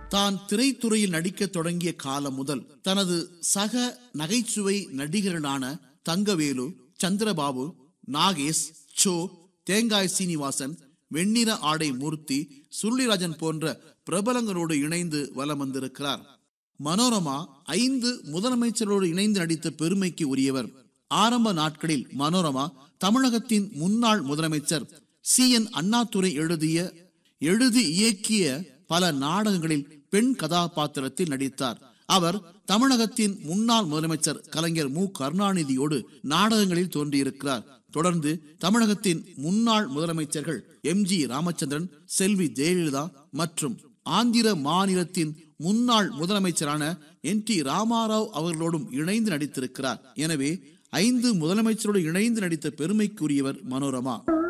தான் திரைத்துறையில் நடிக்க தொடங்கிய காலம் முதல் தனது சக நகைச்சுவை நடிகர்களான தங்கவேலு சந்திரபாபு நாகேஷ் சோ தேங்காய் சீனிவாசன் வெண்ணிற ஆடை மூர்த்தி சுருளிராஜன் போன்ற பிரபலங்களோடு இணைந்து வலம் வந்திருக்கிறார் மனோரமா ஐந்து முதலமைச்சரோடு இணைந்து நடித்த பெருமைக்கு உரியவர் ஆரம்ப நாட்களில் மனோரமா தமிழகத்தின் முன்னாள் முதலமைச்சர் சி என் அண்ணாதுரை எழுதிய எழுதி இயக்கிய பல நாடகங்களில் பெண் கதாபாத்திரத்தில் நடித்தார் அவர் தமிழகத்தின் முன்னாள் முதலமைச்சர் கலைஞர் மு கருணாநிதியோடு நாடகங்களில் தோன்றியிருக்கிறார் தொடர்ந்து தமிழகத்தின் முன்னாள் முதலமைச்சர்கள் எம் ஜி ராமச்சந்திரன் செல்வி ஜெயலலிதா மற்றும் ஆந்திர மாநிலத்தின் முன்னாள் முதலமைச்சரான என் டி ராமாராவ் அவர்களோடும் இணைந்து நடித்திருக்கிறார் எனவே ஐந்து முதலமைச்சரோடு இணைந்து நடித்த பெருமைக்குரியவர் மனோரமா